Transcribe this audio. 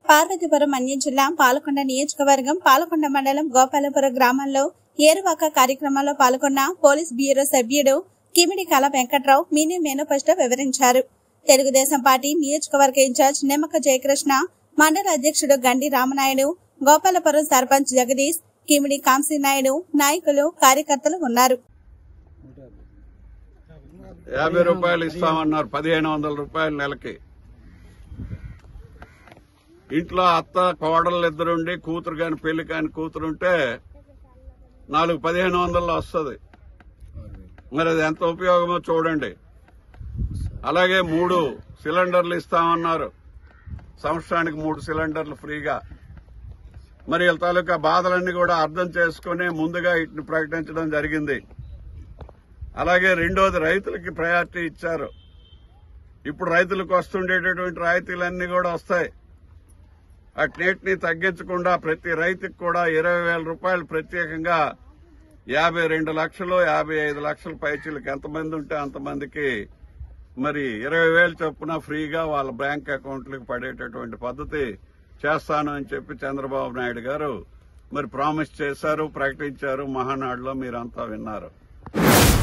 పార్వతీపురం అన్యం జిల్లా పాలకొండ నియోజకవర్గం పాలకొండ మండలం గోపాలపురం గ్రామంలో ఏరువాక కార్యక్రమంలో పాల్గొన్న పోలీస్ బ్యూరో సభ్యుడు కిమిడి కళ వెంకట్రావు మినీ మేనిఫెస్టో వివరించారు తెలుగుదేశం పార్టీ నియోజకవర్గ ఇన్ఛార్జ్ నిమ్మక జయకృష్ణ మండల అధ్యక్షుడు గండి రామనాయుడు గోపాలపురం సర్పంచ్ జగదీష్ కిమిడి కాంసీ నాయుడు నాయకులు కార్యకర్తలు ఉన్నారు యాభై రూపాయలు ఇస్తామన్నారు పదిహేను వందల రూపాయలు నెలకి ఇంట్లో అత్త కోడళ్ళు ఇద్దరుండి కూతురు కాని పెళ్లి కాని కూతురుంటే నాలుగు పదిహేను వందల్లో వస్తుంది మరి అది ఎంత ఉపయోగమో చూడండి అలాగే మూడు సిలిండర్లు ఇస్తామన్నారు సంవత్సరానికి మూడు సిలిండర్లు ఫ్రీగా మరి వీళ్ళ తాలూకా బాధలన్నీ కూడా అర్థం చేసుకుని ముందుగా వీటిని ప్రకటించడం జరిగింది అలాగే రెండోది రైతులకి ప్రయారిటీ ఇచ్చారు ఇప్పుడు రైతులకు వస్తుండేటటువంటి రాయితీలన్నీ కూడా వస్తాయి అట్నేటిని తగ్గించకుండా ప్రతి రైతుకు కూడా ఇరవై వేల రూపాయలు ప్రత్యేకంగా యాభై రెండు లక్షలు యాభై ఐదు లక్షల పైచీలకు ఎంతమంది ఉంటే అంతమందికి మరి ఇరవై వేలు చొప్పున ఫ్రీగా వాళ్ళ బ్యాంక్ అకౌంట్లకు పడేటటువంటి పద్ధతి చేస్తాను అని చెప్పి చంద్రబాబు నాయుడు గారు మరి ప్రామిస్ చేశారు ప్రకటించారు మహానాడులో మీరంతా విన్నారు